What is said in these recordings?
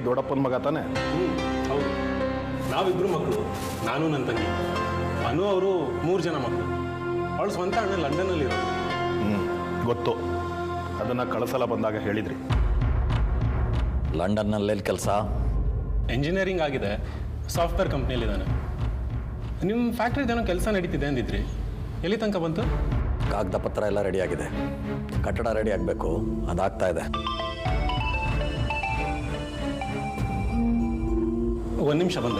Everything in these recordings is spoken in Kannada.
ದೊಡ್ಡಪ್ಪನ ಮಗ ತಾನೆ ಹ್ಞೂ ಹೌದು ನಾವಿಬ್ಬರು ಮಕ್ಕಳು ನಾನು ನನ್ನ ತಂಗಿ ಅನು ಅವರು ಮೂರು ಜನ ಮಕ್ಕಳು ಅವಳು ಸ್ವಂತ ಅಣ್ಣ ಲಂಡನ್ನಲ್ಲಿರೋದು ಹ್ಞೂ ಗೊತ್ತು ಅದನ್ನು ಕಳಸಲ ಬಂದಾಗ ಹೇಳಿದ್ರಿ ಲಂಡನ್ನಲ್ಲೆಲ್ಲಿ ಕೆಲಸ ಎಂಜಿನಿಯರಿಂಗ್ ಆಗಿದೆ ಸಾಫ್ಟ್ವೇರ್ ಕಂಪ್ನಿಯಲ್ಲಿದ್ದಾನೆ ನಿಮ್ಮ ಫ್ಯಾಕ್ಟ್ರಿದೇನೋ ಕೆಲಸ ನಡೀತಿದೆ ಅಂದಿದ್ರಿ ಎಲ್ಲಿ ತನಕ ಬಂತು ಕಾಗದ ಪತ್ರ ಎಲ್ಲ ರೆಡಿಯಾಗಿದೆ ಕಟ್ಟಡ ರೆಡಿ ಆಗಬೇಕು ಅದಾಗ್ತಾ ಇದೆ ಒಂದು ನಿಮಿಷ ಬಂದೆ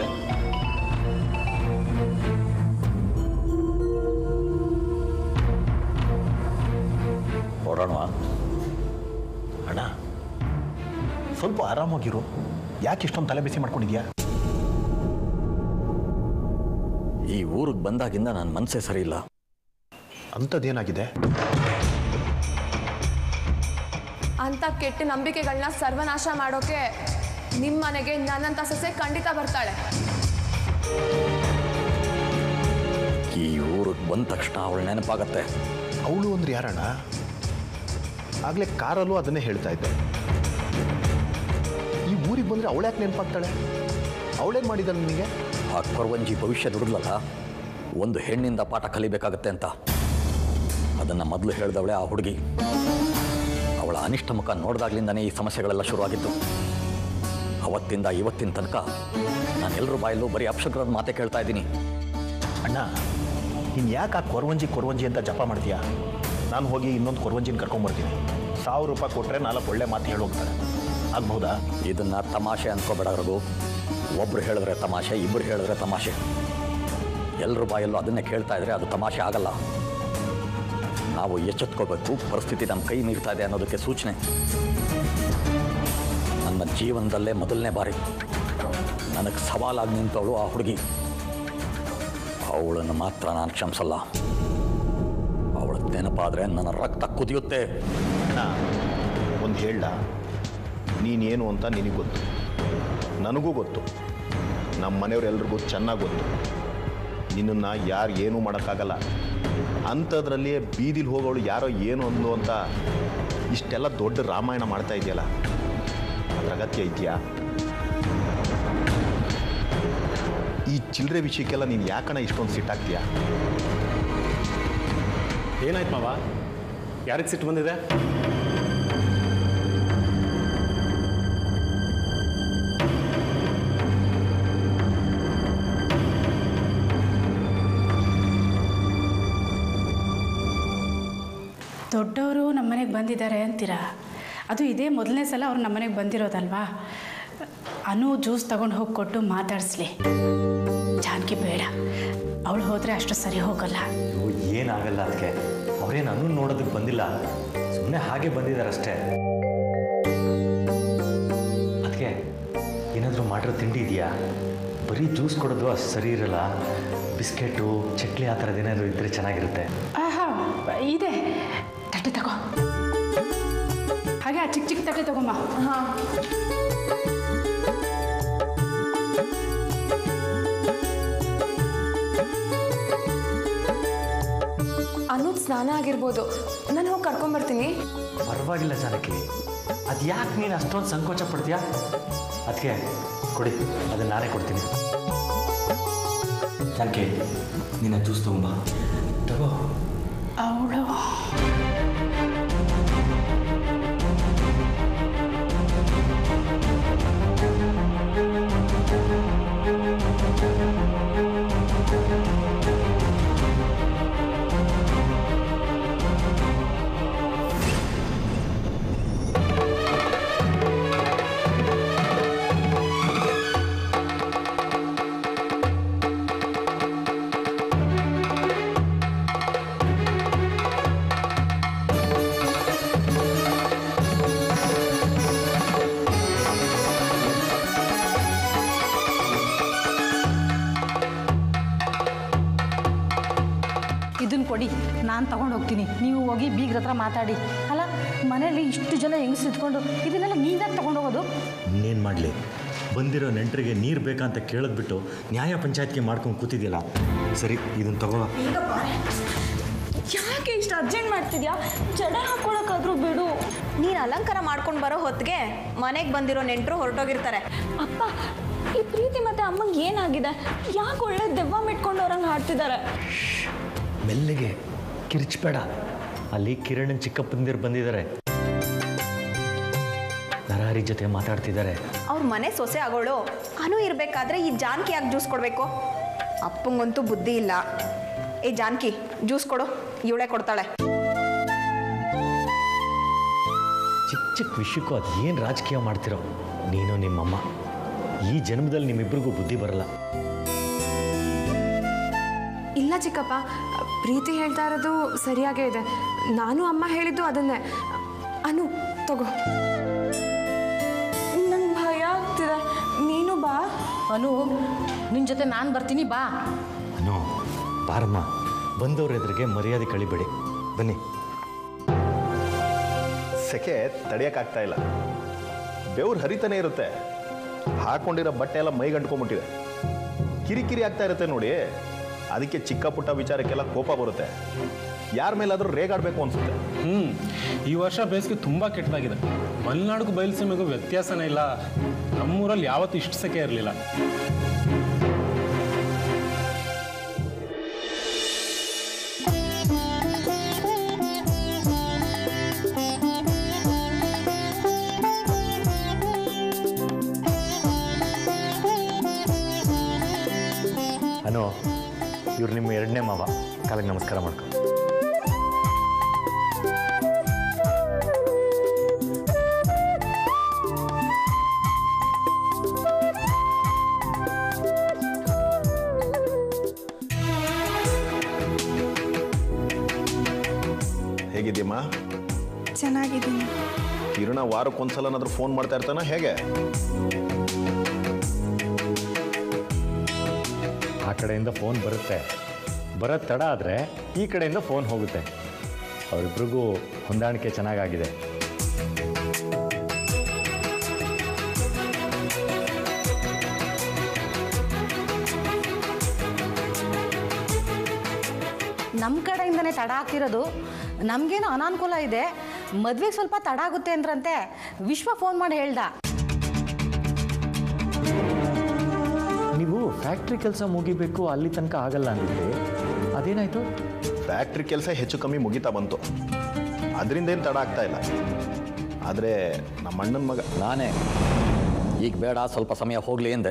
ಹೊರಡೋಣ ಅಣ್ಣ ಸ್ವಲ್ಪ ಆರಾಮಾಗಿರು ಯಾಕೆ ಇಷ್ಟೊಂದು ತಲೆ ಬಿಸಿ ಮಾಡ್ಕೊಂಡಿದ್ಯಾ ಈ ಊರಿಗೆ ಬಂದಾಗಿಂದ ನನ್ನ ಮನಸ್ಸೇ ಸರಿ ಇಲ್ಲ ಅಂಥದ್ದೇನಾಗಿದೆ ಅಂತ ಕೆಟ್ಟ ನಂಬಿಕೆಗಳನ್ನ ಸರ್ವನಾಶ ಮಾಡೋಕೆ ನಿಮ್ಮ ಮನೆಗೆ ನನ್ನಂತ ಸೊಸೆ ಖಂಡಿತ ಬರ್ತಾಳೆ ಈ ಊರಿಗೆ ಬಂದ ತಕ್ಷಣ ಅವಳು ನೆನಪಾಗತ್ತೆ ಅವಳು ಅಂದ್ರೆ ಯಾರಣ್ಣ ಆಗಲೇ ಕಾರಲ್ಲೂ ಅದನ್ನೇ ಹೇಳ್ತಾ ಇದ್ದೆ ಈ ಊರಿಗೆ ಬಂದರೆ ಅವಳ್ಯಾಕೆ ನೆನಪಾಗ್ತಾಳೆ ಅವಳೇನು ಮಾಡಿದಾಳೆ ನಿನಗೆ ಆ ಕೊರವಂಜಿ ಭವಿಷ್ಯ ದುಡಿದ್ಲಲ್ಲ ಒಂದು ಹೆಣ್ಣಿಂದ ಪಾಠ ಕಲಿಬೇಕಾಗತ್ತೆ ಅಂತ ಅದನ್ನು ಮೊದಲು ಹೇಳಿದವಳೆ ಆ ಹುಡುಗಿ ಅವಳ ಅನಿಷ್ಟ ಮುಖ ನೋಡಿದಾಗ್ಲಿಂದನೇ ಈ ಸಮಸ್ಯೆಗಳೆಲ್ಲ ಶುರುವಾಗಿತ್ತು ಅವತ್ತಿಂದ ಇವತ್ತಿನ ತನಕ ನಾನು ಎಲ್ಲರ ಬಾಯಲ್ಲೂ ಬರೀ ಅಪಶಬ್ರದ ಮಾತೆ ಕೇಳ್ತಾ ಇದ್ದೀನಿ ಅಣ್ಣ ನೀನು ಯಾಕೆ ಆ ಕೊರವಂಜಿ ಕೊರವಂಜಿ ಅಂತ ಜಪ ಮಾಡ್ತೀಯಾ ನಾನು ಹೋಗಿ ಇನ್ನೊಂದು ಕೊರವಂಜಿನ ಕರ್ಕೊಂಬರ್ತೀನಿ ಸಾವಿರ ರೂಪಾಯಿ ಕೊಟ್ಟರೆ ನಾಲ್ಕು ಒಳ್ಳೆ ಮಾತು ಹೇಳೋಗ್ತಾರೆ ಆಗ್ಬಹುದಾ ಇದನ್ನ ತಮಾಷೆ ಅನ್ಕೋಬೇಡ ರಘು ಒಬ್ರು ಹೇಳಿದ್ರೆ ತಮಾಷೆ ಇಬ್ಬರು ಹೇಳಿದ್ರೆ ತಮಾಷೆ ಎಲ್ಲರ ಬಾಯಲ್ಲೂ ಅದನ್ನೇ ಕೇಳ್ತಾ ಇದ್ರೆ ಅದು ತಮಾಷೆ ಆಗಲ್ಲ ನಾವು ಎಚ್ಚೆತ್ಕೋಬೇಕು ಪರಿಸ್ಥಿತಿ ನಮ್ಮ ಕೈ ಮೀರ್ತಾ ಇದೆ ಅನ್ನೋದಕ್ಕೆ ಸೂಚನೆ ನನ್ನ ಜೀವನದಲ್ಲೇ ಮೊದಲನೇ ಬಾರಿ ನನಗೆ ಸವಾಲಾಗಿ ನಿಂತವಳು ಆ ಹುಡುಗಿ ಅವಳನ್ನು ಮಾತ್ರ ನಾನು ಕ್ಷಮಿಸಲ್ಲ ಅವಳ ನೆನಪಾದರೆ ನನ್ನ ರಕ್ತ ಕುದಿಯುತ್ತೆ ಅಣ್ಣ ಒಂದು ಹೇಳ ನೀನೇನು ಅಂತ ನಿನಗೆ ಗೊತ್ತು ನನಗೂ ಗೊತ್ತು ನಮ್ಮ ಮನೆಯವರೆಲ್ರಿಗೂ ಚೆನ್ನಾಗಿ ಗೊತ್ತು ನಿನ್ನನ್ನು ಯಾರು ಏನೂ ಮಾಡೋಕ್ಕಾಗಲ್ಲ ಅಂಥದ್ರಲ್ಲಿಯೇ ಬೀದಿಲಿ ಹೋಗೋಳು ಯಾರೋ ಏನು ಅಂದ್ಲು ಅಂತ ಇಷ್ಟೆಲ್ಲ ದೊಡ್ಡ ರಾಮಾಯಣ ಮಾಡ್ತಾ ಇದೆಯಲ್ಲ ಅದ್ರ ಅಗತ್ಯ ಇದೆಯಾ ಈ ಚಿಲ್ಲರೆ ವಿಷಯಕ್ಕೆಲ್ಲ ನೀನು ಯಾಕಣ ಇಷ್ಟೊಂದು ಸಿಟ್ಟಾಗ್ತೀಯಾ ಏನಾಯ್ತು ಮಾವ ಯಾರಿಗೆ ಸಿಟ್ಟು ಬಂದಿದೆ ದೊಡ್ಡವರು ನಮ್ಮನೆಗೆ ಬಂದಿದ್ದಾರೆ ಅಂತೀರಾ ಅದು ಇದೇ ಮೊದಲನೇ ಸಲ ಅವ್ರು ನಮ್ಮನೆಗೆ ಬಂದಿರೋದಲ್ವಾ ಅನು ಜ್ಯೂಸ್ ತಗೊಂಡು ಹೋಗಿ ಕೊಟ್ಟು ಮಾತಾಡಿಸ್ಲಿ ಜಾನಕಿ ಬೇಡ ಅವಳು ಹೋದರೆ ಅಷ್ಟು ಸರಿ ಹೋಗಲ್ಲ ಅಯ್ಯೋ, ಏನಾಗಲ್ಲ ಅದಕ್ಕೆ ಅವ್ರೇನು ಅನ್ನು ನೋಡೋದಕ್ಕೆ ಬಂದಿಲ್ಲ ಸುಮ್ಮನೆ ಹಾಗೆ ಬಂದಿದ್ದಾರೆ ಅಷ್ಟೇ ಅದಕ್ಕೆ ಏನಾದರೂ ಮಾಡಿರೋ ತಿಂಡಿ ಇದೆಯಾ ಬರೀ ಜ್ಯೂಸ್ ಕೊಡೋದು ಅಷ್ಟು ಸರಿ ಇರಲ್ಲ ಬಿಸ್ಕೆಟು ಚಕ್ಲಿ ಆ ಥರದ್ದು ಏನಾದರೂ ಇದ್ದರೆ ಚೆನ್ನಾಗಿರುತ್ತೆ ಆಹಾ ಇದೆ ತಟ್ಟೆ ತಗೋ ಹಾಗೆ ಆ ಚಿಕ್ಕ ಚಿಕ್ಕ ತಟ್ಟೆ ತಗೊಮ್ಮ ಹಾಂ ಅನ್ನೋದು ಸ್ನಾನ ಆಗಿರ್ಬೋದು ನಾನು ಹೋಗಿ ಕರ್ಕೊಂಬರ್ತೀನಿ ಪರವಾಗಿಲ್ಲ ಜಾನಕಿ ಅದು ಯಾಕೆ ನೀನು ಅಷ್ಟೊಂದು ಸಂಕೋಚ ಪಡ್ತೀಯಾ ಅದಕ್ಕೆ ಕೊಡಿ ಅದನ್ನು ನಾನೇ ಕೊಡ್ತೀನಿ ಜಾನಕಿ ನೀನು ಜ್ಯೂಸ್ ತಗೊಂಬ ತಗೋ ಅವಳು ಇದನ್ನು ಕೊಡಿ ನಾನು ತಗೊಂಡು ಹೋಗ್ತೀನಿ ನೀವು ಹೋಗಿ ಬೀಗ್ರ ಹತ್ರ ಮಾತಾಡಿ ಅಲ್ಲ ಮನೇಲಿ ಇಷ್ಟು ಜನ ಹೆಂಗಸ್ ಇಟ್ಕೊಂಡು ಇದನ್ನೆಲ್ಲ ನೀವೇ ತಗೊಂಡು ಹೋಗೋದು ಇನ್ನೇನು ಮಾಡಲಿ ಬಂದಿರೋ ನೆಂಟರಿಗೆ ನೀರು ಬೇಕಂತ ಕೇಳೋದ್ಬಿಟ್ಟು ನ್ಯಾಯ ಪಂಚಾಯತ್ಗೆ ಮಾಡ್ಕೊಂಡು ಕೂತಿದ್ಯಲ್ಲ ಸರಿ ಇದನ್ನು ತಗೋ ಯಾಕೆ ಇಷ್ಟು ಅರ್ಜೆಂಟ್ ಮಾಡ್ತಿದ್ಯಾ ಜಡ ಹಾಕೊಳಕ್ಕಾದ್ರೂ ಬಿಡು ನೀನು ಅಲಂಕಾರ ಮಾಡ್ಕೊಂಡು ಬರೋ ಹೊತ್ತಿಗೆ ಮನೆಗೆ ಬಂದಿರೋ ನೆಂಟರು ಹೊರಟೋಗಿರ್ತಾರೆ ಅಪ್ಪ ಈ ಪ್ರೀತಿ ಮತ್ತೆ ಅಮ್ಮಂಗೆ ಏನಾಗಿದೆ ಯಾಕೆ ಒಳ್ಳೆ ದೆವ್ವ ಮಿಟ್ಕೊಂಡವ್ರಂಗೆ ಹಾಡ್ತಿದ್ದಾರೆ ಮೆಲ್ಲಿಗೆ ಕಿರ್ಚ್ಬೇಡ ಅಲ್ಲಿ ಕಿರಣ್ ಚಿಕ್ಕಪ್ಪಂದಿರು ಬಂದಿದ್ದಾರೆ ನರಹರಿ ಜೊತೆ ಮಾತಾಡ್ತಿದ್ದಾರೆ ಅವ್ರ ಮನೆ ಸೊಸೆ ಆಗೋಳು ಅನು ಇರಬೇಕಾದ್ರೆ ಈ ಜಾನ್ಕಿ ಯಾಕೆ ಜ್ಯೂಸ್ ಕೊಡಬೇಕು ಅಪ್ಪಂಗಂತೂ ಬುದ್ಧಿ ಇಲ್ಲ ಏ ಜಾನ್ಕಿ ಜ್ಯೂಸ್ ಕೊಡು ಇವಳೇ ಕೊಡ್ತಾಳೆ ಚಿಕ್ಕ ಚಿಕ್ಕ ವಿಷಯಕ್ಕೂ ಅದು ಏನು ರಾಜಕೀಯ ಮಾಡ್ತಿರೋ ನೀನು ನಿಮ್ಮಮ್ಮ ಈ ಜನ್ಮದಲ್ಲಿ ನಿಮ್ಮಿಬ್ಬರಿಗೂ ಬುದ್ಧಿ ಬರಲ್ಲ ಇಲ್ಲ ಚಿಕ್ಕಪ್ಪ ಪ್ರೀತಿ ಹೇಳ್ತಾ ಇರೋದು ಸರಿಯಾಗೇ ಇದೆ ನಾನು ಅಮ್ಮ ಹೇಳಿದ್ದು ಅದನ್ನೇ ಅನು ತಗೋ ನಂಗೆ ಭಯ ಆಗ್ತಿದೆ ನೀನು ಬಾ ಅನು ನಿನ್ನ ಜೊತೆ ನಾನು ಬರ್ತೀನಿ ಬಾ ಅನು ಬಾರಮ್ಮ ಬಂದವ್ರ ಎದುರಿಗೆ ಮರ್ಯಾದೆ ಕಳಿಬೇಡಿ ಬನ್ನಿ ಸೆಕೆ ತಡೆಯೋಕ್ಕಾಗ್ತಾ ಇಲ್ಲ ಬೆವ್ರು ಹರಿತಾನೆ ಇರುತ್ತೆ ಹಾಕೊಂಡಿರೋ ಬಟ್ಟೆ ಎಲ್ಲ ಮೈಗಂಟ್ಕೊಂಡ್ಬಿಟ್ಟಿದೆ ಕಿರಿಕಿರಿ ಆಗ್ತಾ ಇರುತ್ತೆ ನೋಡಿ ಅದಕ್ಕೆ ಚಿಕ್ಕ ಪುಟ್ಟ ವಿಚಾರಕ್ಕೆಲ್ಲ ಕೋಪ ಬರುತ್ತೆ ಯಾರ ಮೇಲಾದರೂ ರೇಗಾಡಬೇಕು ಅನ್ಸುತ್ತೆ ಹ್ಞೂ ಈ ವರ್ಷ ಬೇಸಿಗೆ ತುಂಬ ಕೆಟ್ಟದಾಗಿದೆ ಮಲೆನಾಡಿಗೂ ಬಯಲುಸೀಮೆಗೂ ವ್ಯತ್ಯಾಸನೇ ಇಲ್ಲ ನಮ್ಮೂರಲ್ಲಿ ಯಾವತ್ತೂ ಇಷ್ಟು ಸೆಕೆ ಇರಲಿಲ್ಲ ಅನು ಇವ್ರು ನಿಮ್ಮ ಎರಡನೇ ಮಾವ ಕಾಲಿಗೆ ನಮಸ್ಕಾರ ಮಾಡ್ಕೊ ಹೇಗಿದ್ಯಮ್ಮ ಚೆನ್ನಾಗಿದ್ದೀನಿ ಕಿರಣ ವಾರಕ್ಕೊಂದ್ಸಲನಾದ್ರೂ ಫೋನ್ ಮಾಡ್ತಾ ಇರ್ತಾನ ಹೇಗೆ ಆ ಕಡೆಯಿಂದ ಫೋನ್ ಬರುತ್ತೆ ಬರೋದು ತಡ ಆದರೆ ಈ ಕಡೆಯಿಂದ ಫೋನ್ ಹೋಗುತ್ತೆ ಅವರಿಬ್ರಿಗೂ ಹೊಂದಾಣಿಕೆ ಚೆನ್ನಾಗಾಗಿದೆ ನಮ್ಮ ಕಡೆಯಿಂದನೇ ತಡ ಆಗ್ತಿರೋದು ನಮಗೇನು ಅನಾನುಕೂಲ ಇದೆ ಮದ್ವೆಗೆ ಸ್ವಲ್ಪ ತಡ ಆಗುತ್ತೆ ಅಂದ್ರಂತೆ ವಿಶ್ವ ಫೋನ್ ಮಾಡಿ ಹೇಳ್ದ ನೀವು ಫ್ಯಾಕ್ಟ್ರಿ ಕೆಲಸ ಮುಗಿಬೇಕು ಅಲ್ಲಿ ತನಕ ಆಗಲ್ಲ ಅಂದಿದ್ರಿ ಅದೇನಾಯ್ತು ಫ್ಯಾಕ್ಟ್ರಿ ಕೆಲಸ ಹೆಚ್ಚು ಕಮ್ಮಿ ಮುಗಿತಾ ಬಂತು ಅದರಿಂದ ಏನು ತಡ ಆಗ್ತಾ ಇಲ್ಲ ಆದರೆ ನಮ್ಮ ಅಣ್ಣನ ಮಗ ನಾನೇ ಈಗ ಬೇಡ ಸ್ವಲ್ಪ ಸಮಯ ಹೋಗಲಿ ಎಂದೆ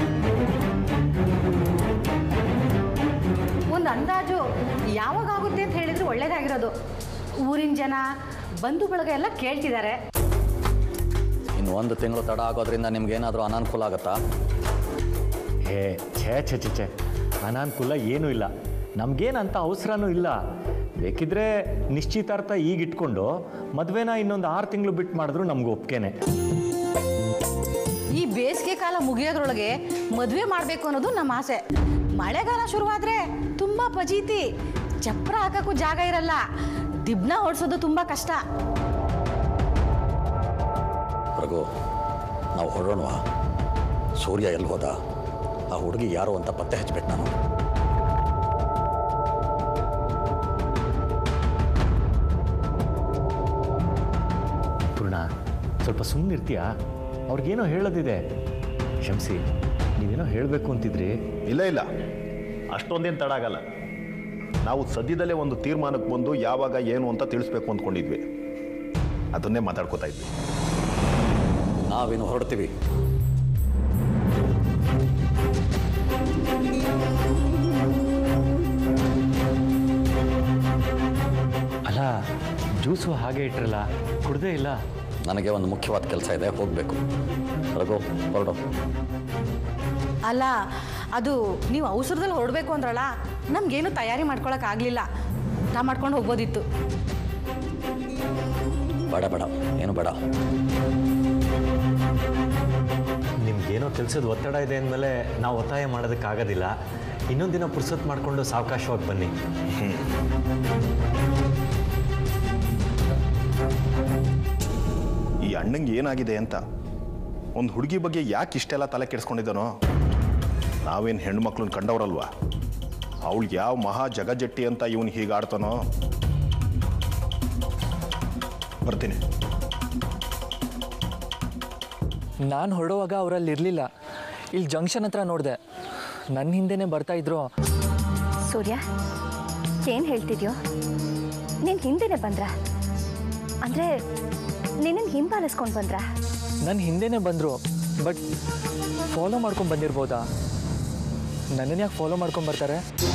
ಒಂದು ಅಂದಾಜು ಯಾವಾಗ ಆಗುತ್ತೆ ಅಂತ ಹೇಳಿದ್ರೆ ಒಳ್ಳೇದಾಗಿರೋದು ಊರಿನ ಜನ ಬಂಧು ಬಳಗ ಎಲ್ಲ ಕೇಳ್ತಿದ್ದಾರೆ ಇನ್ನು ಒಂದು ತಿಂಗಳು ತಡ ಆಗೋದ್ರಿಂದ ನಿಮ್ಗೇನಾದರೂ ಅನಾನುಕೂಲ ಆಗುತ್ತಾ ಹೇ ಛೇ ಛೇ ಛೇ ಛೇ ಅನಾನುಕೂಲ ಏನೂ ಇಲ್ಲ ನಮಗೇನಂತ ಅವಸರನೂ ಇಲ್ಲ ಬೇಕಿದ್ರೆ ನಿಶ್ಚಿತಾರ್ಥ ಈಗ ಇಟ್ಕೊಂಡು ಮದುವೆನ ಇನ್ನೊಂದು ಆರು ತಿಂಗಳು ಬಿಟ್ಟು ಮಾಡಿದ್ರು ನಮ್ಗೆ ಒಪ್ಕೆನೆ ಈ ಬೇಸಿಗೆ ಕಾಲ ಮುಗಿಯೋದ್ರೊಳಗೆ ಮದುವೆ ಮಾಡಬೇಕು ಅನ್ನೋದು ನಮ್ಮ ಆಸೆ ಮಳೆಗಾಲ ಶುರುವಾದರೆ ತುಂಬ ಪಜೀತಿ ಚಪ್ರ ಹಾಕಕ್ಕೂ ಜಾಗ ಇರಲ್ಲ ದಿಬ್ನ ಓಡಿಸೋದು ತುಂಬ ಕಷ್ಟ ರಘು ನಾವು ಹೊರಡೋಣವಾ ಸೂರ್ಯ ಎಲ್ಲಿ ಹೋದ ಆ ಹುಡುಗಿ ಯಾರು ಅಂತ ಪತ್ತೆ ಹಚ್ಬೇಕು ನಾನು ಪೂರ್ಣ ಸ್ವಲ್ಪ ಸುಮ್ಮನಿರ್ತೀಯಾ ಅವ್ರಿಗೇನೋ ಹೇಳೋದಿದೆ ಕ್ಷಮಿಸಿ ನೀವೇನೋ ಹೇಳಬೇಕು ಅಂತಿದ್ರಿ ಇಲ್ಲ ಇಲ್ಲ ಅಷ್ಟೊಂದೇನು ತಡ ಆಗಲ್ಲ ನಾವು ಸದ್ಯದಲ್ಲೇ ಒಂದು ತೀರ್ಮಾನಕ್ಕೆ ಬಂದು ಯಾವಾಗ ಏನು ಅಂತ ತಿಳಿಸ್ಬೇಕು ಅಂದ್ಕೊಂಡಿದ್ವಿ ಅದನ್ನೇ ಮಾತಾಡ್ಕೋತಾ ಇದ್ವಿ ನಾವಿನ್ನು ಹೊರಡ್ತೀವಿ ಅಲ್ಲ ಜ್ಯೂಸು ಹಾಗೆ ಇಟ್ರಲ್ಲ ಕುಡ್ದೇ ಇಲ್ಲ ನನಗೆ ಒಂದು ಮುಖ್ಯವಾದ ಕೆಲಸ ಇದೆ ಹೋಗಬೇಕು ರಘು ಹೊರಡು ಅಲ್ಲ ಅದು ನೀವು ಅವಸರದಲ್ಲಿ ಹೊರಡಬೇಕು ಅಂದ್ರಲ್ಲ ನಮಗೇನು ತಯಾರಿ ಮಾಡ್ಕೊಳಕ್ಕಾಗಲಿಲ್ಲ ಊಟ ಮಾಡ್ಕೊಂಡು ಹೋಗ್ಬೋದಿತ್ತು ಬೇಡ ಬೇಡ ಏನು ಬೇಡ ನಿಮ್ಗೇನೋ ಕೆಲಸದ ಒತ್ತಡ ಇದೆ ಅಂದಮೇಲೆ ನಾವು ಒತ್ತಾಯ ಮಾಡೋದಕ್ಕಾಗೋದಿಲ್ಲ ಇನ್ನೊಂದು ದಿನ ಪುರ್ಸೊತ್ತು ಮಾಡಿಕೊಂಡು ಸಾವಕಾಶವಾಗಿ ಬನ್ನಿ ಈ ಅಣ್ಣಂಗೆ ಏನಾಗಿದೆ ಅಂತ ಒಂದು ಹುಡುಗಿ ಬಗ್ಗೆ ಯಾಕೆ ಇಷ್ಟೆಲ್ಲ ತಲೆ ಕೆಡಿಸ್ಕೊಂಡಿದ್ದಾನೋ ನಾವೇನು ಹೆಣ್ಣು ಮಕ್ಳನ್ನ ಕಂಡವರಲ್ವಾ ಅವಳಿಗೆ ಯಾವ ಮಹಾ ಜಗಜಟ್ಟಿ ಅಂತ ಇವನು ಹೀಗಾಡ್ತಾನೋ ಬರ್ತೀನಿ ನಾನು ಹೊರಡುವಾಗ ಅವರಲ್ಲಿ ಇರಲಿಲ್ಲ ಇಲ್ಲಿ ಜಂಕ್ಷನ್ ಹತ್ರ ನೋಡಿದೆ ನನ್ನ ಹಿಂದೆನೇ ಬರ್ತಾ ಇದ್ರು ಸೂರ್ಯ ಏನು ಹೇಳ್ತಿದ್ಯೋ ನೀನು ಹಿಂದೆನೆ ಬಂದ್ರ ಅಂದರೆ ನಿನ್ನನ್ನು ಹಿಂಬಾಲಿಸ್ಕೊಂಡು ಬಂದ್ರ ನನ್ನ ಹಿಂದೆನೇ ಬಂದರು ಬಟ್ ಫಾಲೋ ಮಾಡ್ಕೊಂಡು ಬಂದಿರ್ಬೋದಾ ನನ್ನನ್ನು ಯಾಕೆ ಫಾಲೋ ಮಾಡ್ಕೊಂಡು ಬರ್ತಾರೆ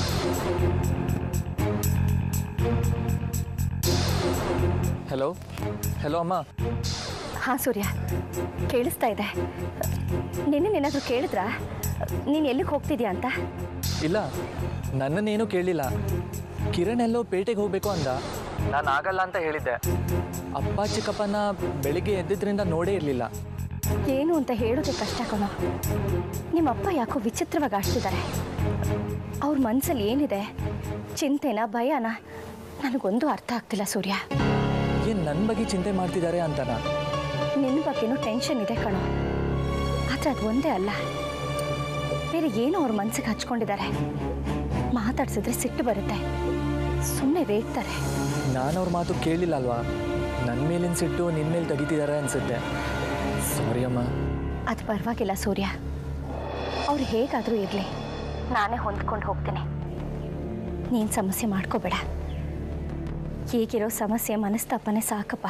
ಹಲೋ ಹಲೋ ಅಮ್ಮ ಹಾಂ ಸೂರ್ಯ ಕೇಳಿಸ್ತಾ ಇದೆ ನಿನ್ನೆ ಏನಾದರೂ ಕೇಳಿದ್ರಾ ನೀನು ಎಲ್ಲಿಗೆ ಹೋಗ್ತಿದ್ಯಾ ಅಂತ ಇಲ್ಲ ನನ್ನನ್ನೇನು ಕೇಳಲಿಲ್ಲ ಕಿರಣ್ ಎಲ್ಲೋ ಪೇಟೆಗೆ ಹೋಗಬೇಕು ಅಂದ ನಾನು ಆಗಲ್ಲ ಅಂತ ಹೇಳಿದ್ದೆ ಅಪ್ಪ ಚಿಕ್ಕಪ್ಪನ ಬೆಳಿಗ್ಗೆ ಎದ್ದಿದ್ರಿಂದ ನೋಡೇ ಇರಲಿಲ್ಲ ಏನು ಅಂತ ಹೇಳೋದೇ ಕಷ್ಟ ಕಣೋ ನಿಮ್ಮಪ್ಪ ಯಾಕೋ ವಿಚಿತ್ರವಾಗಿ ಆಡ್ತಿದ್ದಾರೆ ಅವ್ರ ಮನಸ್ಸಲ್ಲಿ ಏನಿದೆ ಚಿಂತೆನ ಭಯನ ನನಗೊಂದು ಅರ್ಥ ಆಗ್ತಿಲ್ಲ ಸೂರ್ಯ ಏನು ನನ್ನ ಬಗ್ಗೆ ಚಿಂತೆ ಮಾಡ್ತಿದ್ದಾರೆ ಅಂತನಾ ನಿನ್ನ ಬಗ್ಗೆನೂ ಟೆನ್ಷನ್ ಇದೆ ಕಣೋ ಆದರೆ ಅದು ಒಂದೇ ಅಲ್ಲ ಬೇರೆ ಏನೋ ಅವ್ರ ಮನ್ಸಿಗೆ ಹಚ್ಕೊಂಡಿದ್ದಾರೆ ಮಾತಾಡ್ಸಿದ್ರೆ ಸಿಟ್ಟು ಬರುತ್ತೆ ಸುಮ್ಮನೆ ರೇಗ್ತಾರೆ ನಾನು ಅವ್ರ ಮಾತು ಕೇಳಿಲ್ಲ ಅಲ್ವಾ ನನ್ನ ಮೇಲಿನ ಸಿಟ್ಟು ನಿನ್ನ ಮೇಲೆ ತೆಗಿತಿದ್ದಾರೆ ಅನ್ಸುತ್ತೆ ಸಾರಿ ಅಮ್ಮ ಅದು ಪರವಾಗಿಲ್ಲ ಸೂರ್ಯ ಅವ್ರು ಹೇಗಾದರೂ ಇರಲಿ ನಾನೇ ಹೊಂದ್ಕೊಂಡು ಹೋಗ್ತೀನಿ ನೀನು ಸಮಸ್ಯೆ ಮಾಡ್ಕೋಬೇಡ ಈಗಿರೋ ಸಮಸ್ಯೆ ಮನಸ್ತಾಪನೆ ಸಾಕಪ್ಪ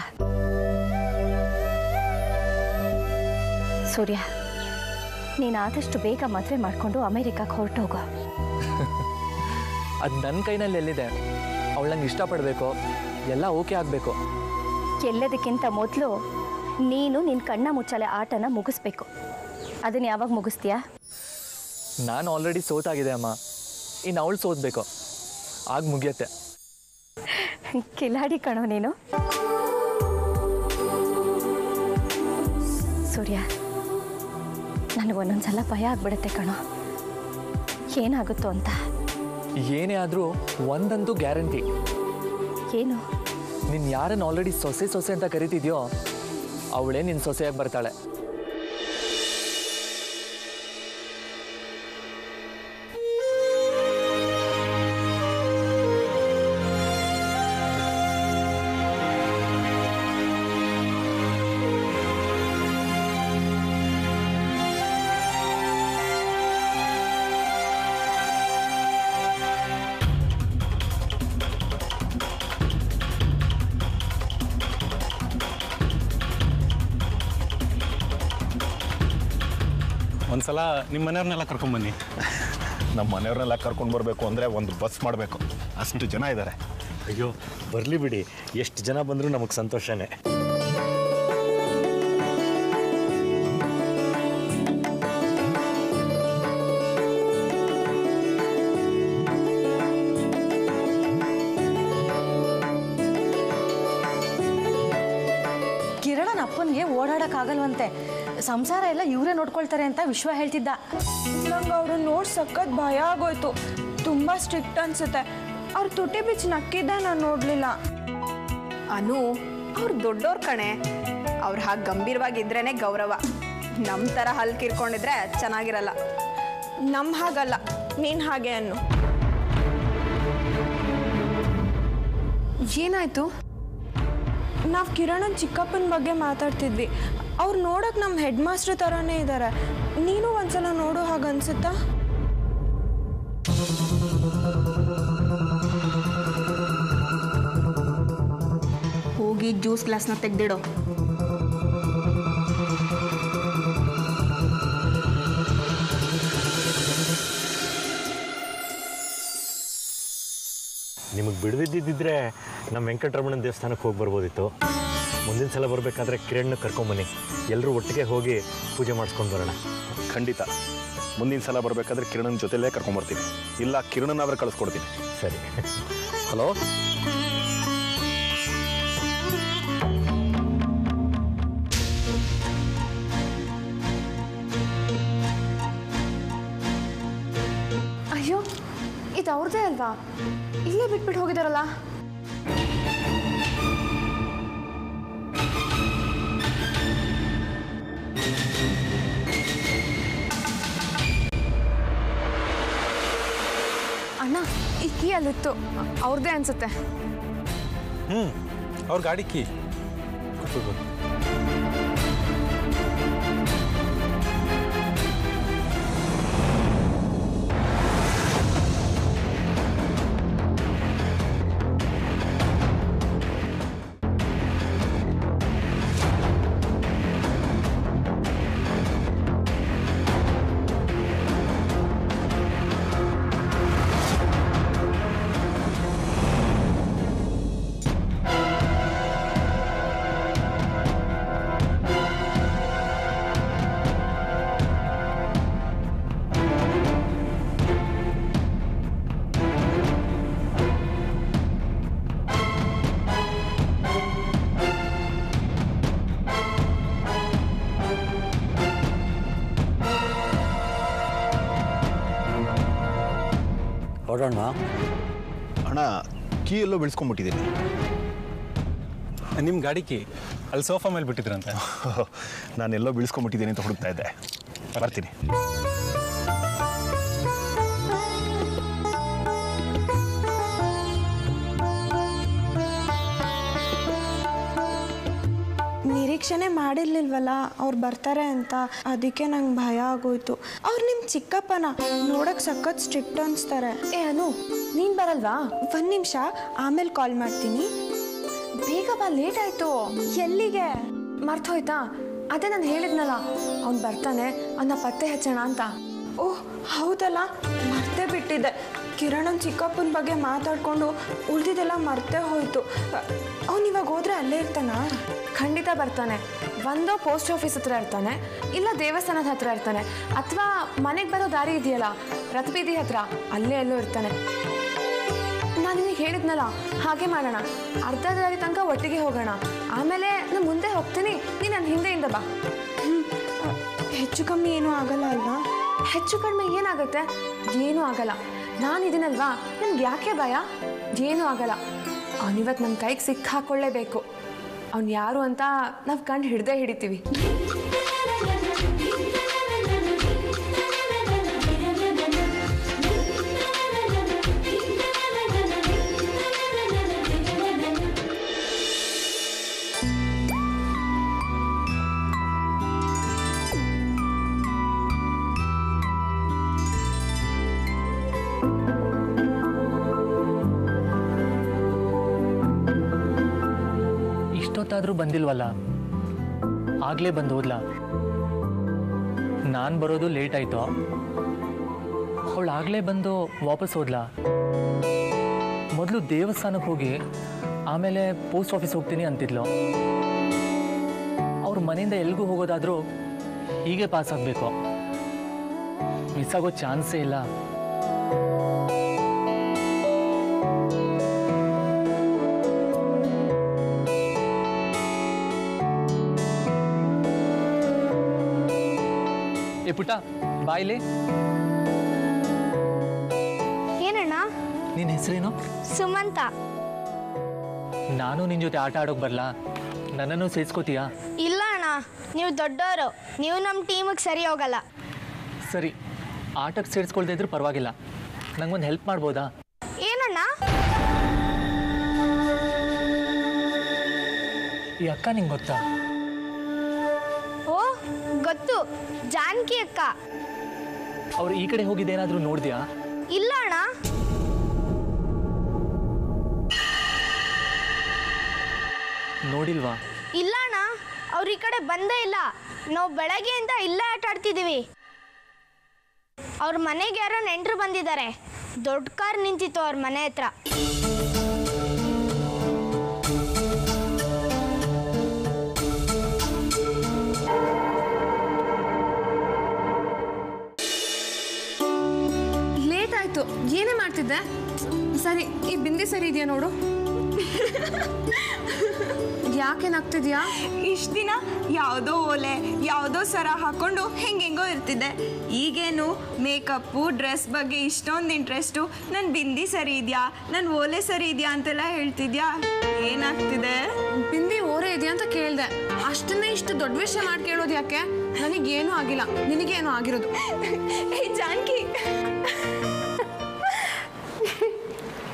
ಸೂರ್ಯ ನೀನು ಆದಷ್ಟು ಬೇಗ ಮದುವೆ ಮಾಡಿಕೊಂಡು ಅಮೇರಿಕಕ್ಕೆ ಹೊರಟೋಗು ಅದು ನನ್ನ ಕೈನಲ್ಲಿ ಎಲ್ಲಿದೆ ಅವಳು ನಂಗೆ ಇಷ್ಟಪಡಬೇಕು ಎಲ್ಲ ಓಕೆ ಆಗಬೇಕು ಎಲ್ಲದಕ್ಕಿಂತ ಮೊದಲು ನೀನು ನಿನ್ನ ಕಣ್ಣ ಮುಚ್ಚಾಲೆ ಆಟನ ಮುಗಿಸ್ಬೇಕು ಅದನ್ನು ಯಾವಾಗ ಮುಗಿಸ್ತೀಯಾ ನಾನು ಆಲ್ರೆಡಿ ಸೋತಾಗಿದೆ ಅಮ್ಮ ಇನ್ನು ಅವಳು ಸೋತ್ಬೇಕು ಆಗ ಮುಗಿಯತ್ತೆ ಕಿಲಾಡಿ ಕಣೋ ನೀನು ಸೂರ್ಯ ನನಗೆ ಒಂದೊಂದ್ಸಲ ಭಯ ಆಗ್ಬಿಡುತ್ತೆ ಕಣೋ ಏನಾಗುತ್ತೋ ಅಂತ ಏನೇ ಆದರೂ ಒಂದಂತೂ ಗ್ಯಾರಂಟಿ ಏನು ನೀನು ಯಾರನ್ನು ಆಲ್ರೆಡಿ ಸೊಸೆ ಸೊಸೆ ಅಂತ ಕರಿತಿದ್ಯೋ ಅವಳೇ ನಿನ್ನ ಸೊಸೆಯಾಗಿ ಬರ್ತಾಳೆ ಒಂದ್ಸಲ ನಿಮ್ಮ ಮನೆಯವ್ರನ್ನೆಲ್ಲ ಕರ್ಕೊಂಬನ್ನಿ ನಮ್ಮ ಮನೆಯವ್ರನ್ನೆಲ್ಲ ಕರ್ಕೊಂಡು ಬರಬೇಕು ಅಂದರೆ ಒಂದು ಬಸ್ ಮಾಡಬೇಕು ಅಷ್ಟು ಜನ ಇದ್ದಾರೆ ಅಯ್ಯೋ ಬರಲಿ ಬಿಡಿ ಎಷ್ಟು ಜನ ಬಂದರೂ ನಮಗೆ ಸಂತೋಷನೇ ಕಿರಣನ ಅಪ್ಪನಿಗೆ ಓಡಾಡಕ್ಕಾಗಲ್ವಂತೆ ಸಂಸಾರ ಎಲ್ಲ ಇವರೇ ನೋಡ್ಕೊಳ್ತಾರೆ ಅಂತ ವಿಶ್ವ ಹೇಳ್ತಿದ್ದ ನಂಗೆ ಅವ್ರನ್ನ ನೋಡಿ ಸಖತ್ ಭಯ ಆಗೋಯ್ತು ತುಂಬ ಸ್ಟ್ರಿಕ್ಟ್ ಅನ್ಸುತ್ತೆ ಅವ್ರು ತುಟಿ ಬಿಚ್ಚಿ ನಕ್ಕಿದ್ದೆ ನಾನು ನೋಡಲಿಲ್ಲ ಅನು ಅವ್ರು ದೊಡ್ಡೋರ್ ಕಣೆ ಅವ್ರು ಹಾಗೆ ಗಂಭೀರವಾಗಿದ್ರೇನೆ ಗೌರವ ನಮ್ಮ ಥರ ಹಲ್ ಕಿರ್ಕೊಂಡಿದ್ರೆ ಚೆನ್ನಾಗಿರಲ್ಲ ನಮ್ಮ ಹಾಗಲ್ಲ ನೀನು ಹಾಗೆ ಅನ್ನು ಏನಾಯ್ತು ನಾವು ಕಿರಣನ್ ಚಿಕ್ಕಪ್ಪನ ಬಗ್ಗೆ ಮಾತಾಡ್ತಿದ್ವಿ ಅವ್ರು ನೋಡೋಕೆ ನಮ್ಮ ಹೆಡ್ ಮಾಸ್ಟರ್ ಥರನೇ ಇದ್ದಾರೆ ನೀನು ಒಂದ್ಸಲ ನೋಡೋ ಹಾಗೆ ಅನ್ಸುತ್ತಾ ಹೋಗಿ ಜ್ಯೂಸ್ ಗ್ಲಾಸ್ನ ತೆಗ್ದಿಡೋ ನಿಮಗೆ ಬಿಡದಿದ್ದಿದ್ರೆ ನಮ್ಮ ವೆಂಕಟರಮಣನ ದೇವಸ್ಥಾನಕ್ಕೆ ಹೋಗಿ ಬರ್ಬೋದಿತ್ತು ಮುಂದಿನ ಸಲ ಬರಬೇಕಾದ್ರೆ ಕಿರಣ್ನ ಕರ್ಕೊಂಬನ್ನಿ ಎಲ್ಲರೂ ಒಟ್ಟಿಗೆ ಹೋಗಿ ಪೂಜೆ ಮಾಡಿಸ್ಕೊಂಡು ಬರೋಣ ಖಂಡಿತ ಮುಂದಿನ ಸಲ ಬರಬೇಕಾದ್ರೆ ಕಿರಣನ ಜೊತೆಲೇ ಕರ್ಕೊಂಬರ್ತೀನಿ ಇಲ್ಲ ಕಿರಣನಾದ್ರೆ ಕಳಿಸ್ಕೊಡ್ತೀನಿ ಸರಿ ಹಲೋ ಅಯ್ಯೋ ಇದು ಅವ್ರದ್ದೇ ಅಲ್ವಾ ಇಲ್ಲೇ ಬಿಟ್ಬಿಟ್ಟು ಹೋಗಿದಾರಲ್ಲ ಅಣ್ಣ ಈ ಕೀ ಅಲ್ಲಿತ್ತು ಅವ್ರದ್ದೇ ಅನ್ಸುತ್ತೆ ಹ್ಞೂ ಅವ್ರ ಗಾಡಿ ಕೀ ಕೂತ್ಕೋಬೋದು ಹೊರಡೋಣ ಅಣ್ಣ ಕೀ ಎಲ್ಲೋ ಬೆಳೆಸ್ಕೊಂಡ್ಬಿಟ್ಟಿದ್ದೀನಿ ನಿಮ್ಮ ಗಾಡಿ ಕೀ ಅಲ್ಲಿ ಸೋಫಾ ಮೇಲೆ ಬಿಟ್ಟಿದ್ರಂತೆ ನಾನೆಲ್ಲೋ ಬೀಳ್ಸ್ಕೊಂಡ್ಬಿಟ್ಟಿದ್ದೀನಿ ಅಂತ ಹುಡುಕ್ತಾ ಇದ್ದೆ ಬರ್ತೀನಿ ನಿರೀಕ್ಷೆನೆ ಮಾಡಿರ್ಲಿಲ್ವಲ್ಲ ಅವ್ರು ಬರ್ತಾರೆ ಅಂತ ಅದಕ್ಕೆ ನಂಗೆ ಭಯ ಆಗೋಯ್ತು ಅವ್ರು ನಿಮ್ಮ ಚಿಕ್ಕಪ್ಪನ ನೋಡಕ್ ಸಖತ್ ಸ್ಟ್ರಿಕ್ಟ್ ಅನ್ಸ್ತಾರೆ ಏ ಅನು ನೀನ್ ಬರಲ್ವಾ ಒಂದ್ ನಿಮಿಷ ಆಮೇಲೆ ಕಾಲ್ ಮಾಡ್ತೀನಿ ಬೇಗ ಬಾ ಲೇಟ್ ಆಯ್ತು ಎಲ್ಲಿಗೆ ಮರ್ತೋಯ್ತಾ ಅದೇ ನಾನು ಹೇಳಿದ್ನಲ್ಲ ಅವ್ನು ಬರ್ತಾನೆ ಅವನ್ನ ಪತ್ತೆ ಹಚ್ಚೋಣ ಅಂತ ಓಹ್ ಹೌದಲ್ಲ ಮರ್ತೇ ಬಿಟ್ಟಿದ್ದೆ ಕಿರಣನ್ ಚಿಕ್ಕಪ್ಪನ ಬಗ್ಗೆ ಮಾತಾಡ್ಕೊಂಡು ಉಳ್ದಿದ್ದೆಲ್ಲ ಮರ್ತೇ ಹೋಯ್ತು ಅವ್ನು ಇವಾಗ ಹೋದ್ರೆ ಅಲ್ಲೇ ಇರ್ತಾನ ಖಂಡಿತ ಬರ್ತಾನೆ ಒಂದೋ ಪೋಸ್ಟ್ ಆಫೀಸ್ ಹತ್ರ ಇರ್ತಾನೆ ಇಲ್ಲ ದೇವಸ್ಥಾನದ ಹತ್ರ ಇರ್ತಾನೆ ಅಥವಾ ಮನೆಗೆ ಬರೋ ದಾರಿ ಇದೆಯಲ್ಲ ರಥಬೀದಿ ಹತ್ರ ಅಲ್ಲೇ ಎಲ್ಲೋ ಇರ್ತಾನೆ ನಾನು ನಿನಗೆ ಹೇಳಿದ್ನಲ್ಲ ಹಾಗೆ ಮಾಡೋಣ ಅರ್ಧ ದಾರಿ ತನಕ ಒಟ್ಟಿಗೆ ಹೋಗೋಣ ಆಮೇಲೆ ನಾನು ಮುಂದೆ ಹೋಗ್ತೀನಿ ನೀನು ನನ್ನ ಹಿಂದೆಯಿಂದ ಬಾ ಹೆಚ್ಚು ಕಮ್ಮಿ ಏನೂ ಆಗಲ್ಲ ಅಲ್ವಾ ಹೆಚ್ಚು ಕಡಿಮೆ ಏನಾಗುತ್ತೆ ಏನೂ ಆಗಲ್ಲ ನಾನು ಇದೀನಲ್ವಾ ನನ್ಗೆ ಯಾಕೆ ಭಯ ಏನೂ ಆಗಲ್ಲ ಅವನಿವತ್ತು ನಮ್ಮ ಕೈಗೆ ಸಿಕ್ಕ ಹಾಕೊಳ್ಳೇಬೇಕು ಅವ್ನು ಯಾರು ಅಂತ ನಾವು ಕಂಡು ಹಿಡ್ದೇ ಹಿಡಿತೀವಿ ಇಷ್ಟೊತ್ತಾದರೂ ಬಂದಿಲ್ವಲ್ಲ ಆಗಲೇ ಬಂದು ಹೋದ್ಲಾ ನಾನು ಬರೋದು ಲೇಟ್ ಆಯಿತು ಅವಳು ಆಗಲೇ ಬಂದು ವಾಪಸ್ ಹೋದ್ಲಾ ಮೊದಲು ದೇವಸ್ಥಾನಕ್ಕೆ ಹೋಗಿ ಆಮೇಲೆ ಪೋಸ್ಟ್ ಆಫೀಸ್ ಹೋಗ್ತೀನಿ ಅಂತಿದ್ಲು ಅವ್ರ ಮನೆಯಿಂದ ಎಲ್ಗೂ ಹೋಗೋದಾದರೂ ಹೀಗೆ ಪಾಸ್ ಆಗಬೇಕು ಮಿಸ್ ಆಗೋ ಚಾನ್ಸೇ ಇಲ್ಲ ಏ ಪುಟ್ಟ ಬಾಯ್ಲಿ ಏನಣ್ಣ ನಿನ್ನ ಹೆಸರೇನು ಸುಮಂತ ನಾನು ನಿನ್ನ ಜೊತೆ ಆಟ ಆಡೋಕೆ ಬರಲಾ ನನ್ನನ್ನು ಸೇರಿಸ್ಕೋತೀಯಾ ಇಲ್ಲ ಅಣ್ಣ ನೀವು ದೊಡ್ಡವರು ನೀವು ನಮ್ಮ ಟೀಮಿಗೆ ಸರಿ ಹೋಗಲ್ಲ ಸರಿ ಆಟಕ್ಕೆ ಸೇರಿಸ್ಕೊಳ್ದೇ ಇದ್ರೂ ಪರವಾಗಿಲ್ಲ ನಂಗೊಂದು ಹೆಲ್ಪ್ ಮಾಡ್ಬೋದಾ ಏನಣ್ಣ ಈ ಅಕ್ಕ ನಿಂಗೆ ಗೊತ್ತಾ ಓ ಗೊತ್ತು ಜಾನಕಿ ಅಕ್ಕ ಅವ್ರು ಈ ಕಡೆ ಹೋಗಿದ್ದೇನಾದ್ರೂ ನೋಡಿದ್ಯಾ ಇಲ್ಲ ಅಣ್ಣ ನೋಡಿಲ್ವಾ ಇಲ್ಲ ಅಣ್ಣ ಅವ್ರು ಈ ಕಡೆ ಬಂದೇ ಇಲ್ಲ ನಾವು ಬೆಳಗ್ಗೆಯಿಂದ ಇಲ್ಲೇ ಆಟ ಆಡ್ತಿದ್ದೀವಿ ಅವ್ರ ಮನೆಗೆ ಯಾರೋ ನೆಂಟರು ಬಂದಿದ್ದಾರೆ ದೊಡ್ಡ ಕಾರ್ ನಿಂತಿತ್ತು ಅವ್ರ ಮನೆ ಹತ್ರ ಲೇಟ್ ಆಯ್ತು ಏನೇ ಮಾಡ್ತಿದ್ದೆ ಸರಿ ಈ ಬಿಂದಿ ಸರಿ ಇದೆಯಾ ನೋಡು ಯಾಕೆ ನಗ್ತಿದ್ಯಾ ಇಷ್ಟು ದಿನ ಯಾವುದೋ ಓಲೆ ಯಾವುದೋ ಸರ ಹಾಕೊಂಡು ಹೆಂಗೆಂಗೋ ಇರ್ತಿದ್ದೆ ಈಗೇನು ಮೇಕಪ್ಪು ಡ್ರೆಸ್ ಬಗ್ಗೆ ಇಷ್ಟೊಂದು ಇಂಟ್ರೆಸ್ಟು ನನ್ನ ಬಿಂದಿ ಸರಿ ಇದೆಯಾ ನನ್ನ ಓಲೆ ಸರಿ ಇದೆಯಾ ಅಂತೆಲ್ಲ ಹೇಳ್ತಿದ್ಯಾ ಏನಾಗ್ತಿದೆ ಬಿಂದಿ ಓರೆ ಇದೆಯಾ ಅಂತ ಕೇಳ್ದೆ ಅಷ್ಟನ್ನೇ ಇಷ್ಟು ದೊಡ್ಡ ವಿಷಯ ಮಾಡಿ ಕೇಳೋದು ಯಾಕೆ ನನಗೇನು ಆಗಿಲ್ಲ ನಿನಗೇನು ಆಗಿರೋದು ಏ ಜಾನಕಿ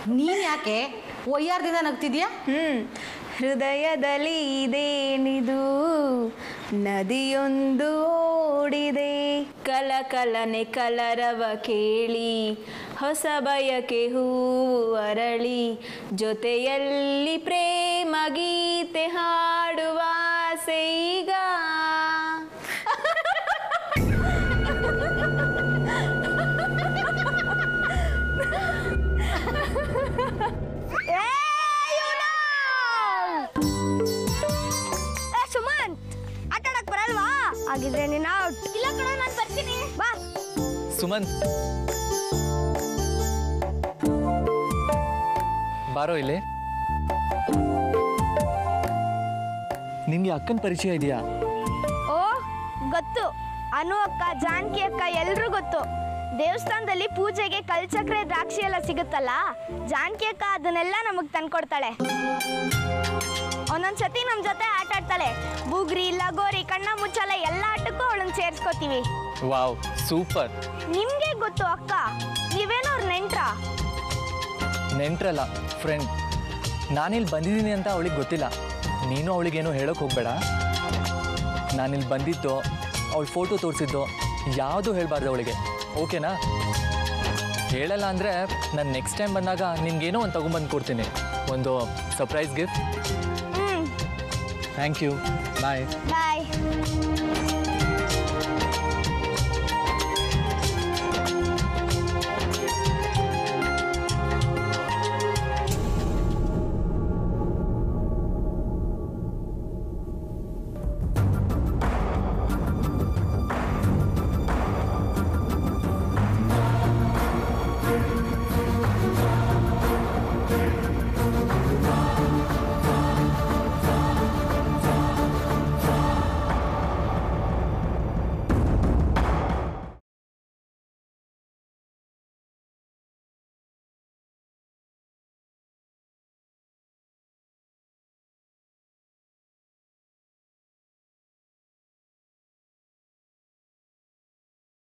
ನೀನ್ ಯಾಕೆ ಒಯ್ಯಾರ್ದಿಂದ ನಗ್ತಿದ್ಯಾ ಹ್ಮ್ ಹೃದಯದಲ್ಲಿ ಇದೇನಿದು ನದಿಯೊಂದು ಓಡಿದೆ ಕಲ ಕಲನೆ ಕಲರವ ಕೇಳಿ ಹೊಸ ಬಯಕೆ ಹೂವು ಅರಳಿ ಜೊತೆಯಲ್ಲಿ ಪ್ರೇಮ ಗೀತೆ ಹಾಡುವ ಆಸೆ ಈಗ ಸುಮಂತ್ ಆಟ ಆಡಕ್ ಬರಲ್ವಾ ಹಾಗಿದ್ರೆ ನೀನು ಔಟ್ ಇಲ್ಲ ಕಣ ನಾನು ಬರ್ತೀನಿ ಬಾ ಸುಮಂತ್ ಬಾರೋ ಇಲ್ಲಿ ನಿನ್ಗೆ ಅಕ್ಕನ ಪರಿಚಯ ಇದೆಯಾ ಓ ಗೊತ್ತು ಅನು ಅಕ್ಕ ಜಾನಕಿ ಅಕ್ಕ ಎಲ್ರೂ ಗೊತ್ತು ದೇವಸ್ಥಾನದಲ್ಲಿ ಪೂಜೆಗೆ ಕಲ್ಚಕ್ರೆ ದ್ರಾಕ್ಷಿ ಎಲ್ಲ ಸಿಗುತ್ತಲ್ಲ ಜಾನಕಿ ಅಕ್ಕ ಅದನ್ನೆಲ್ಲ ನಮಗ್ ತಂದ್ಕೊಡ್ತಾಳೆ ಒಂದೊಂದ್ಸತಿ ನಮ್ ಜೊತೆ ಆಟ ಆಡ್ತಾಳೆ ಬೂಗ್ರಿ ಲಗೋರಿ ಕಣ್ಣ ಮುಚ್ಚಾಲೆ ಎಲ್ಲ ಆಟಕ್ಕೂ ಅವಳನ್ನ ಸೇರ್ಸ್ಕೊತೀವಿ ವಾವ್ ಸೂಪರ್ ನಿಮ್ಗೆ ಗೊತ್ತು ಅಕ್ಕ ನೀವೇನೋ ಅವ್ರ ನೆಂಟ್ರಾ ನೆಂಟ್ರಲ್ಲ ಫ್ರೆಂಡ್ ನಾನಿಲ್ಲಿ ಬಂದಿದ್ದೀನಿ ಅಂತ ಅವಳಿಗೆ ಗೊತ್ತಿಲ್ಲ ನೀನು ಅವಳಿಗೇನು ಹೇಳೋಕೆ ಹೋಗಬೇಡ ನಾನಿಲ್ಲಿ ಬಂದಿದ್ದು ಅವಳ ಫೋಟೋ ತೋರಿಸಿದ್ದು ಯಾವುದೂ ಹೇಳಬಾರ್ದು ಅವಳಿಗೆ ಓಕೆನಾ ಹೇಳಲ್ಲ ಅಂದರೆ ನಾನು ನೆಕ್ಸ್ಟ್ ಟೈಮ್ ಬಂದಾಗ ನಿನ್ಗೇನೋ ಒಂದು ತೊಗೊಂಬಂದು ಕೊಡ್ತೀನಿ ಒಂದು surprise gift hmm thank you bye bye